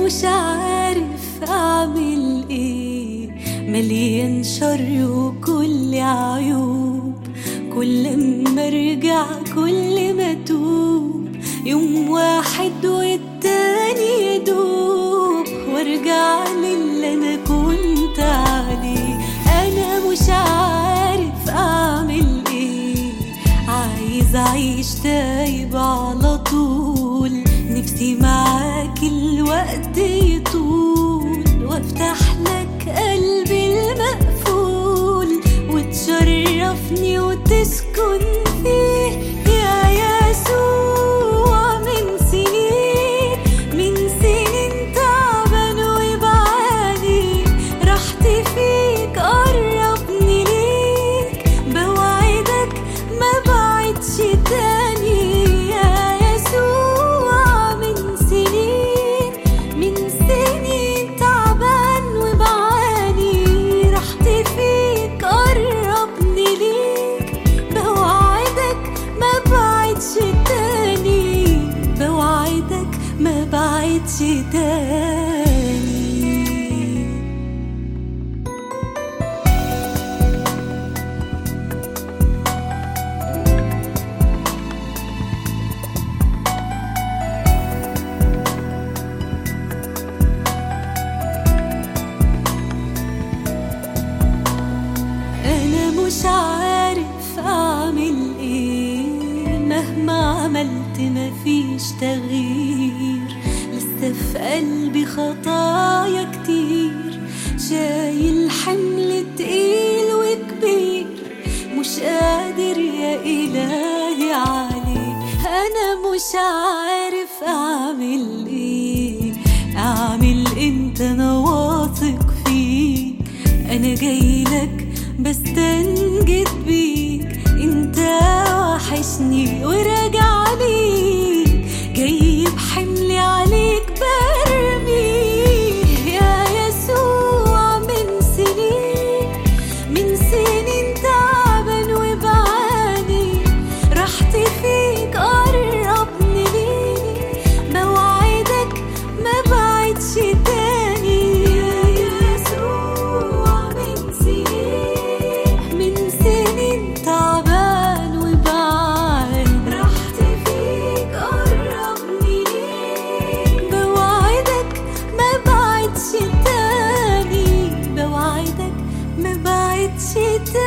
مش عارف اعمل ايه مليان شر وكل عيوب كل ما ارجع كل ما اتوب يوم واحد والتاني يدوب وارجع للي انا كنت عليه انا مش عارف اعمل ايه عايز اعيش تايب على طول نفسي معاك الوقت يطول وافتح لك قلبي المقفول وتشرفني وتسكن فيه يا يسوع من سنين من سنين تعبان وبعاني راحتي فيك قربني ليك بوعدك ما بعدش تاني يا يسوع من سنين من سنين تعبان وبعاني راحتي فيك قربني ليك بوعدك ما بعدش تاني بوعدك ما بعدش تاني انا مش عارف اعمل ايه مهما عملت مفيش تغيير لسه في قلبي خطايا كتير شايل حمل تقيل وكبير مش قادر يا إلهي عليه أنا مش عارف أعمل إيه أعمل أنت أنا واثق فيك أنا جايلك بستنجد بيك أنت وحشني وراجع ليك جاي بحملي عليك برميه يا يسوع من سنين من سنين تعبان وبعاني راحتي فيك قربني ليك بوعدك ما بعدش تاني يا يسوع من سنين من سنين تعبان وبعاني راحتي فيك قربني ليك بوعدك ما بعدش تاني بوعدك ما بعدش تاني